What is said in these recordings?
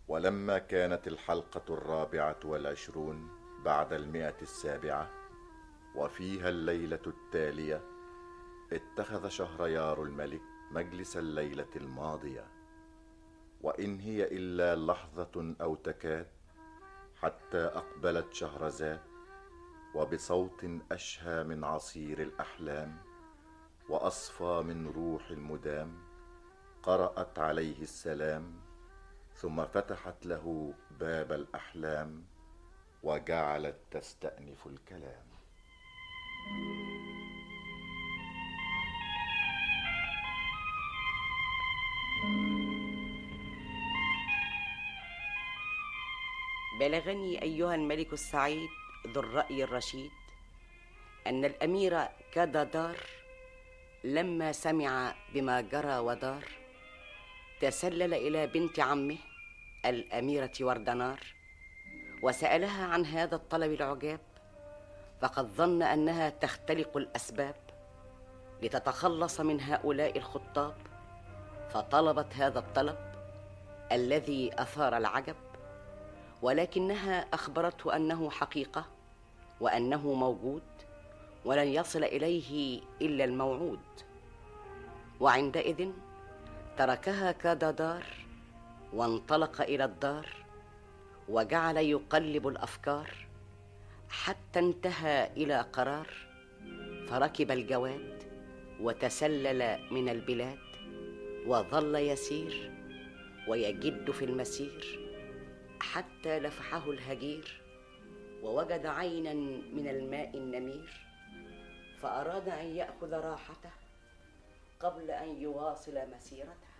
ولما كانت الحلقة الرابعة والعشرون بعد المئة السابعة وفيها الليلة التالية اتخذ شهريار الملك مجلس الليلة الماضية وإن هي إلا لحظة أو تكاد حتى أقبلت شهرزاد وبصوت أشهى من عصير الأحلام وأصفى من روح المدام قرأت عليه السلام ثم فتحت له باب الأحلام وجعلت تستأنف الكلام بلغني أيها الملك السعيد ذو الرأي الرشيد أن الأمير كدادار لما سمع بما جرى ودار تسلل إلى بنت عمه الأميرة وردنار وسألها عن هذا الطلب العجاب فقد ظن أنها تختلق الأسباب لتتخلص من هؤلاء الخطاب فطلبت هذا الطلب الذي أثار العجب ولكنها اخبرته انه حقيقه وانه موجود ولن يصل اليه الا الموعود وعندئذ تركها كددار وانطلق الى الدار وجعل يقلب الافكار حتى انتهى الى قرار فركب الجواد وتسلل من البلاد وظل يسير ويجد في المسير حتى لفحه الهجير ووجد عينا من الماء النمير فاراد ان ياخذ راحته قبل ان يواصل مسيرته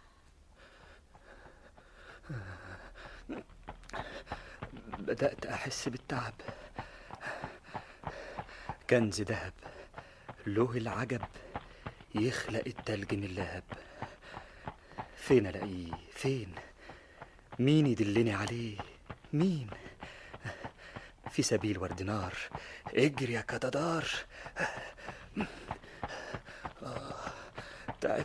بدات احس بالتعب كنز ذهب له العجب يخلق التلج من اللهب فين الاقيه فين مين يدلني عليه مين في سبيل وردنار اجري يا كددار آه، تعبت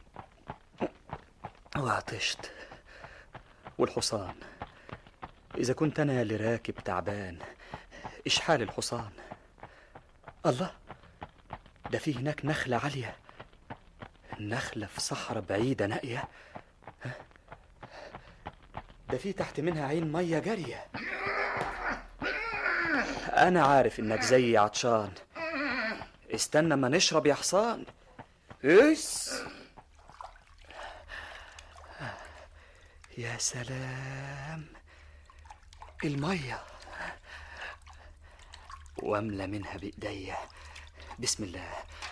وعطشت والحصان إذا كنت أنا اللي راكب تعبان إيش حال الحصان الله ده في هناك نخلة عالية نخلة في صحراء بعيدة نائية ده في تحت منها عين مية جارية أنا عارف إنك زيي عطشان استنى ما نشرب يا حصان إيس يا سلام المية واملى منها بإيديا بسم الله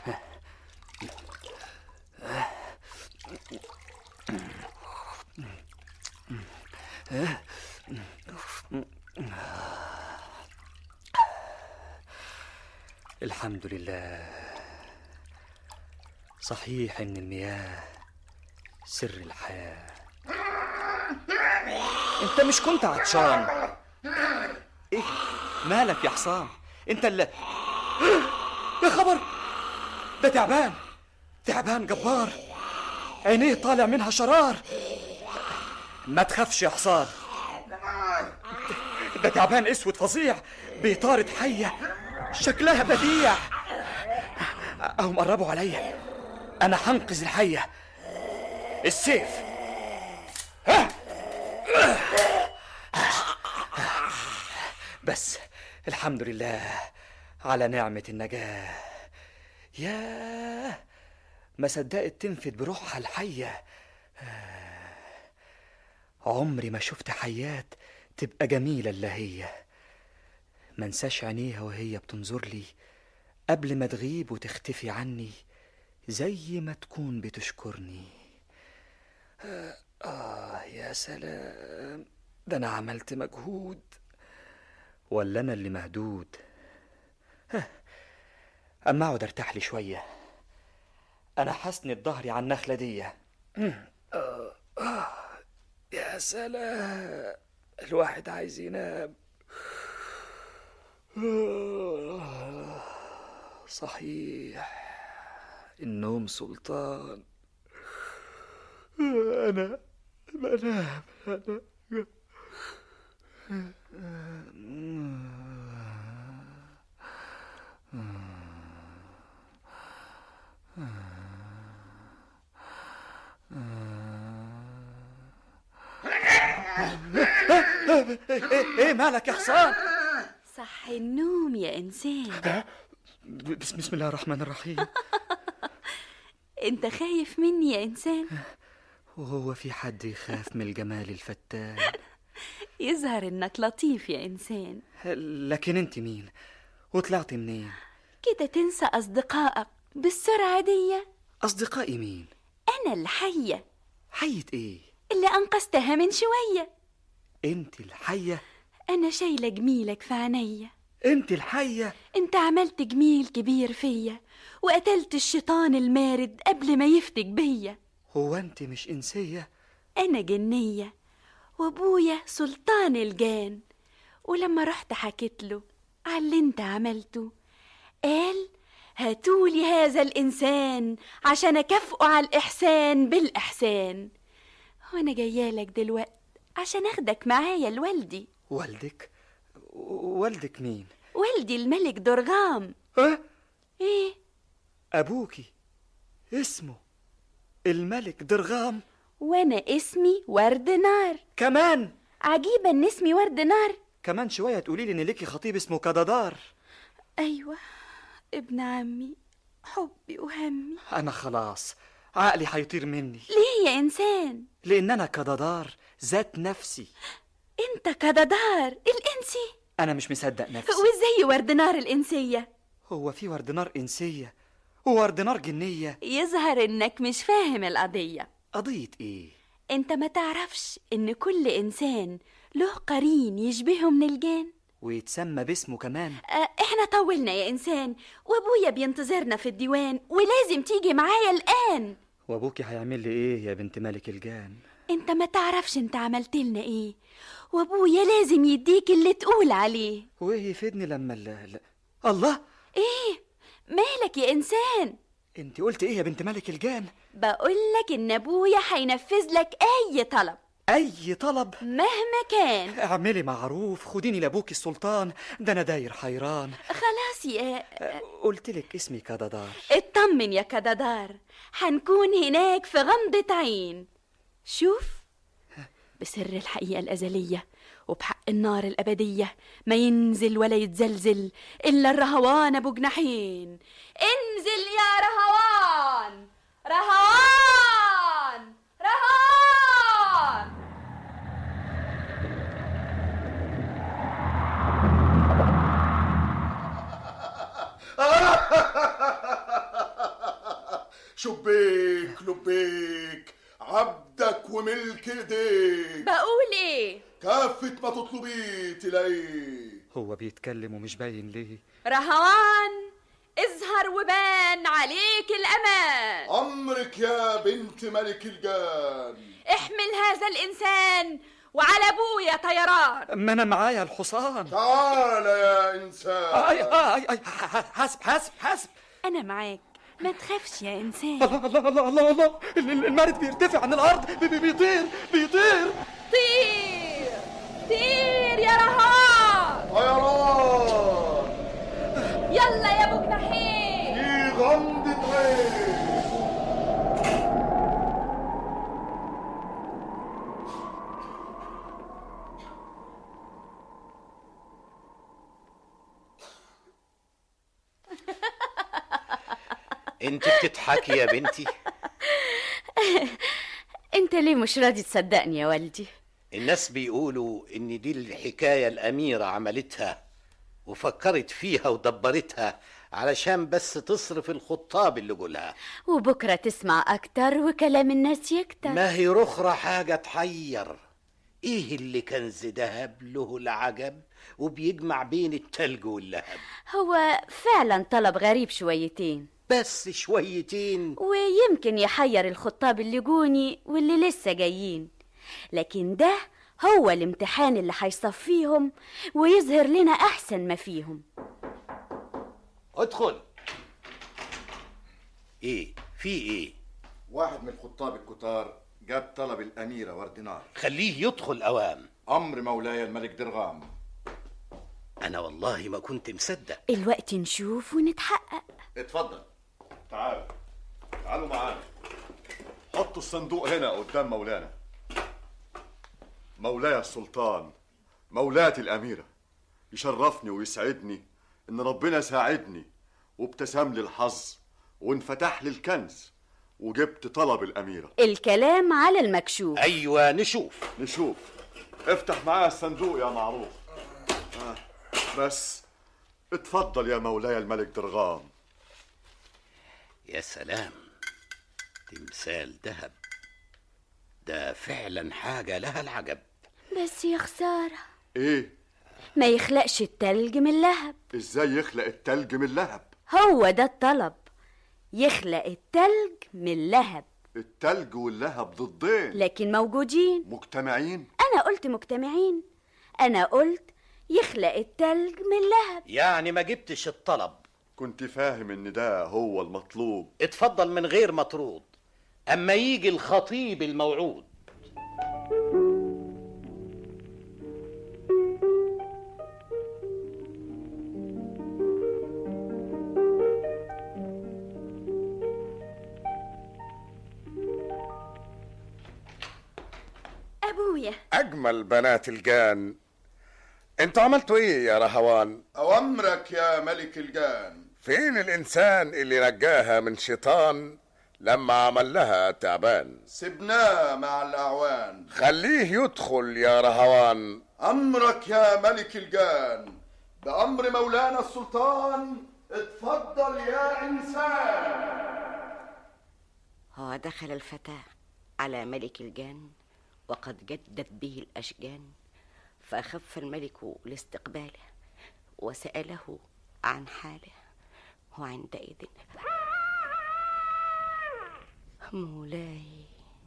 الحمد لله صحيح ان المياه سر الحياه انت مش كنت عطشان ايه مالك يا حصان انت اللي يا خبر ده تعبان تعبان جبار عينيه طالع منها شرار ما تخافش يا حصان ده تعبان اسود فظيع بإطارة حية شكلها بديع اهم قربوا عليا انا هنقذ الحية السيف ها بس الحمد لله على نعمة النجاة ياه ما صدقت تنفد بروحها الحية عمري ما شفت حيات تبقى جميلة إلا هي منساش عينيها وهي بتنظر لي قبل ما تغيب وتختفي عني زي ما تكون بتشكرني آه, آه يا سلام ده أنا عملت مجهود ولا أنا اللي مهدود ها، أما أقعد أرتاح لي شوية أنا حسند ظهري على النخلة دي آه آه يا سلام الواحد عايز ينام آه، صحيح النوم سلطان أنا بنام أنا ايه ايه مالك يا حصان صح النوم يا إنسان بسم بسم الله الرحمن الرحيم أنت خايف مني يا إنسان وهو في حد يخاف من الجمال الفتان يظهر إنك لطيف يا إنسان لكن انت مين وطلعتي منين كده تنسى أصدقائك بالسرعة دي اصدقائي مين أنا الحية حية ايه اللي أنقذتها من شوية انت الحية أنا شايلة جميلك في عينيا انت الحية أنت عملت جميل كبير فيا وقتلت الشيطان المارد قبل ما يفتك بيا هو انت مش انسية أنا جنية وأبويا سلطان الجان ولما رحت حكيت له على اللي انت عملته قال هاتولي هذا الإنسان عشان أكافئه على الإحسان بالإحسان وأنا جايالك دلوقت عشان أخدك معايا لوالدي والدك والدك مين والدي الملك درغام ها إيه ابوكي اسمه الملك درغام وأنا اسمي ورد نار كمان عجيبة إن اسمي ورد نار كمان شوية تقولي لي ان ليكي خطيب اسمه كددار أيوة ابن عمي حبي وهمي انا خلاص عقلي هيطير مني ليه يا إنسان لان انا كددار ذات نفسي انت كددار الانسي انا مش مصدق نفسي وازاي ورد نار الانسيه هو في ورد نار انسية وورد نار جنية يظهر انك مش فاهم القضيه قضية ايه انت ما تعرفش ان كل انسان له قرين يشبهه من الجان ويتسمى باسمه كمان اه احنا طولنا يا انسان وابويا بينتظرنا في الديوان ولازم تيجي معايا الان وابوكي هيعمل لي ايه يا بنت ملك الجان انت ما تعرفش انت عملت لنا ايه وابويا لازم يديك اللي تقول عليه وايه يفيدني لما ال... ال- الله ايه مالك يا انسان انت قلت ايه يا بنت ملك الجان بقولك ان ابويا هينفذ لك اي طلب اي طلب مهما كان اعملي معروف خديني لابوكي السلطان ده انا داير حيران خلاص يا قلت لك اسمي كددار اطمن يا كددار هنكون هناك في غمضة عين شوف بسر الحقيقة الأزلية وبحق النار الأبدية ما ينزل ولا يتزلزل إلا الرهوان أبو جناحين انزل يا رهوان رهوان رهوان شبيك لبيك عبدك وملك ايديك بقول إيه كافة ما تطلبيه تلاقيه هو بيتكلم ومش باين ليه رهوان اظهر وبان عليك الأمان أمرك يا بنت ملك الجان احمل هذا الإنسان وعلى أبويا طيران ما انا معايا الحصان تعال يا إنسان اي اي اي حاسب حاسب حاسب أنا معاك ما تخافش يا إنسان الله الله الله الله الله ال- ال- المارد بيرتفع عن الارض بي- بي- بيطير بيطير طير طير يا رهان طيران يلا يا أبو جناحين في غمضة عين انت بتضحكي يا بنتي أنت ليه مش راضي تصدقني يا والدي الناس بيقولوا ان دي الحكاية الاميرة عملتها وفكرت فيها ودبرتها علشان بس تصرف الخطاب اللي جولها وبكرة تسمع أكتر وكلام الناس يكتر ما هي رخرة حاجة تحير ايه اللي كنز دهب له العجب وبيجمع بين التلج واللهب هو فعلا طلب غريب شويتين بس شويتين ويمكن يحير الخطاب اللي جوني واللي لسه جايين لكن ده هو الامتحان اللي هيصفيهم ويظهر لنا أحسن ما فيهم ادخل ايه في ايه واحد من الخطاب الكتار جاب طلب الأميرة وردنار خليه يدخل اوام أمر مولاي الملك درغام انا والله ما كنت مصدق الوقت نشوف ونتحقق اتفضل تعالوا تعالوا معانا حطوا الصندوق هنا قدام مولانا مولاي السلطان مولاتي الأميرة يشرفني ويسعدني إن ربنا ساعدني وابتسم لي الحظ وانفتح لي الكنز وجبت طلب الأميرة الكلام على المكشوف ايوه نشوف نشوف افتح معايا الصندوق يا معروف آه. بس اتفضل يا مولاي الملك درغام يا سلام تمثال ذهب ده فعلا حاجه لها العجب بس يا خسارة ايه ما يخلقش التلج من لهب ازاي يخلق التلج من اللهب هو ده الطلب يخلق التلج من لهب التلج واللهب ضدين لكن موجودين مجتمعين أنا قلت مجتمعين أنا قلت يخلق التلج من لهب يعني ما جبتش الطلب كنت فاهم ان ده هو المطلوب اتفضل من غير مطرود اما يجي الخطيب الموعود أبويا أجمل بنات الجان انتوا عملتوا ايه يا رهوان أوامرك يا ملك الجان فين الإنسان اللي نجاها من شيطان لما عمل لها تعبان سبناه مع الأعوان خليه يدخل يا رهوان أمرك يا ملك الجان بأمر مولانا السلطان اتفضل يا إنسان ودخل الفتى على ملك الجان وقد جدت به الأشجان فأخف الملك لاستقباله وسأله عن حاله وعندئذ مولاي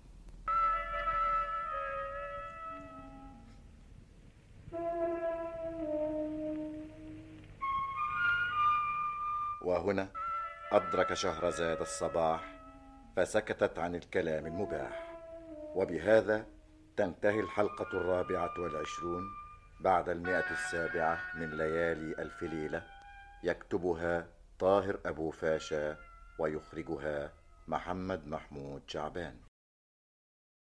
وهنا أدرك شهرزاد الصباح فسكتت عن الكلام المباح وبهذا تنتهي الحلقة الرابعة والعشرون بعد المئة السابعة من ليالي ألف ليلة يكتبها طاهر أبو فاشا ويخرجها محمد محمود شعبان